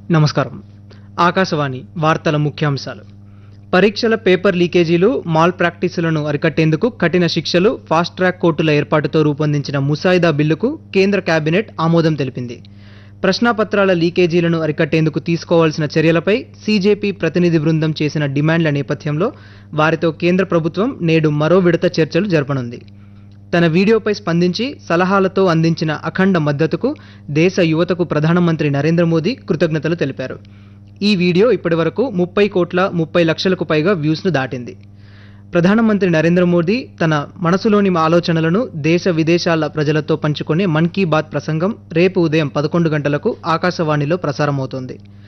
నమస్కారం ఆకాశవాణి వార్తల ముఖ్యాంశాలు పరీక్షల పేపర్ లీకేజీలు మాల్ ప్రాక్టీసులను అరికట్టేందుకు కఠిన శిక్షలు ఫాస్ట్ ట్రాక్ కోర్టుల ఏర్పాటుతో రూపొందించిన ముసాయిదా బిల్లుకు కేంద్ర కేబినెట్ ఆమోదం తెలిపింది ప్రశ్నాపత్రాల లీకేజీలను అరికట్టేందుకు తీసుకోవాల్సిన చర్యలపై సీజేపీ ప్రతినిధి బృందం చేసిన డిమాండ్ల నేపథ్యంలో వారితో కేంద్ర ప్రభుత్వం నేడు మరో విడత చర్చలు జరపనుంది తన వీడియోపై స్పందించి సలహాలతో అందించిన అఖండ మద్దతుకు దేశ యువతకు ప్రధానమంత్రి నరేంద్ర మోదీ కృతజ్ఞతలు తెలిపారు ఈ వీడియో ఇప్పటివరకు ముప్పై కోట్ల ముప్పై లక్షలకు పైగా వ్యూస్ను దాటింది ప్రధానమంత్రి నరేంద్ర మోదీ తన మనసులోని ఆలోచనలను దేశ విదేశాల ప్రజలతో పంచుకునే మన్ కీ బాత్ ప్రసంగం రేపు ఉదయం పదకొండు గంటలకు ఆకాశవాణిలో ప్రసారమవుతోంది